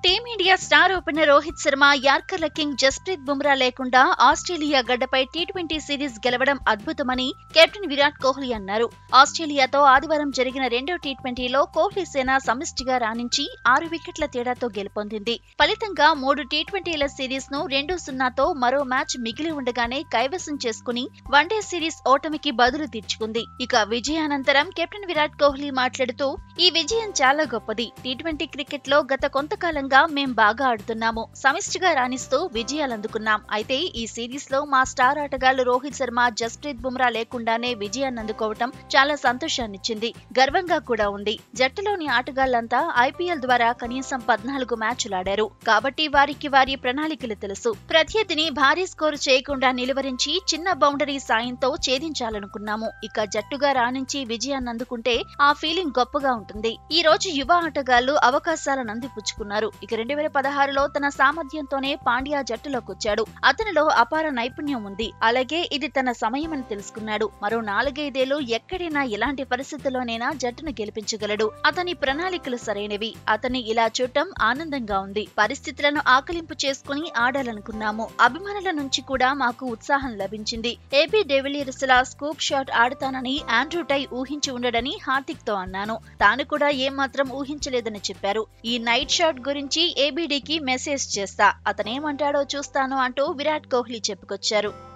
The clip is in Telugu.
team India star opener Rohit Sharma యార్కర్ల కింగ్ జస్ప్రీత్ బుమ్రా లేకుండా ఆస్ట్రేలియా గడ్డపై టీ ట్వంటీ సిరీస్ గెలవడం అద్భుతమని కెప్టెన్ విరాట్ కోహ్లీ అన్నారు ఆస్ట్రేలియాతో ఆదివారం జరిగిన రెండో టీ ట్వంటీలో కోహ్లీ సేన సమిష్టిగా రాణించి ఆరు వికెట్ల తేడాతో గెలుపొందింది ఫలితంగా మూడు టీ ట్వంటీల సిరీస్ ను రెండు సున్నాతో మరో మ్యాచ్ మిగిలి ఉండగానే కైవసం చేసుకుని వన్డే సిరీస్ ఓటమికి బదులు తీర్చుకుంది ఇక విజయానంతరం కెప్టెన్ విరాట్ కోహ్లీ మాట్లాడుతూ ఈ విజయం చాలా గొప్పది టీ ట్వంటీ క్రికెట్ లో గత కొంతకాలంగా మేం బాగా ఆడుతున్నాము సమిష్టిగా రాణిస్తూ విజయాలందుకున్నాం అయితే ఈ సిరీస్ లో మా స్టార్ ఆటగాళ్లు రోహిత్ శర్మ జస్ప్రీత్ బుమ్రా లేకుండానే విజయాన్ని అందుకోవటం చాలా సంతోషాన్నిచ్చింది గర్వంగా కూడా ఉంది జట్టులోని ఆటగాళ్లంతా ఐపీఎల్ ద్వారా కనీసం పద్నాలుగు మ్యాచ్లు ఆడారు కాబట్టి వారికి వారి ప్రణాళికలు తెలుసు ప్రత్యర్థిని భారీ స్కోరు చేయకుండా నిలువరించి చిన్న బౌండరీ సాయంతో ఛేదించాలనుకున్నాము ఇక జట్టుగా రాణించి విజయాన్ని అందుకుంటే ఆ ఫీలింగ్ గొప్పగా ఉంటుంది ఈ రోజు యువ ఆటగాళ్లు అవకాశాలను అందిపుచ్చుకున్నారు ఇక రెండు వేల పదహారులో తన సామర్థ్యంతోనే పాండ్యా జట్టులోకి వచ్చాడు అతనిలో అపార నైపుణ్యం ఉంది అలాగే ఇది తన సమయమని తెలుసుకున్నాడు మరో నాలుగైదేళ్లు ఎక్కడైనా ఎలాంటి పరిస్థితుల్లోనైనా జట్టును గెలిపించగలడు అతని ప్రణాళికలు సరైనవి అతన్ని ఇలా చూడటం ఆనందంగా ఉంది పరిస్థితులను ఆకలింపు చేసుకుని ఆడాలనుకున్నాము అభిమానుల నుంచి కూడా మాకు ఉత్సాహం లభించింది ఏపీ డెవిలియర్స్ లా స్కూప్ షాట్ ఆడతానని ఆండ్రూ టై ఊహించి ఉండడని హార్దిక్ తో అన్నాను తాను కూడా ఏమాత్రం ఊహించలేదని చెప్పారు ఈ నైట్ షాట్ గురించి ఏబీడీకి మెసేజ్ చేస్తా అతనేమంటాడో చూస్తాను అంటూ విరాట్ కోహ్లీ చెప్పుకొచ్చారు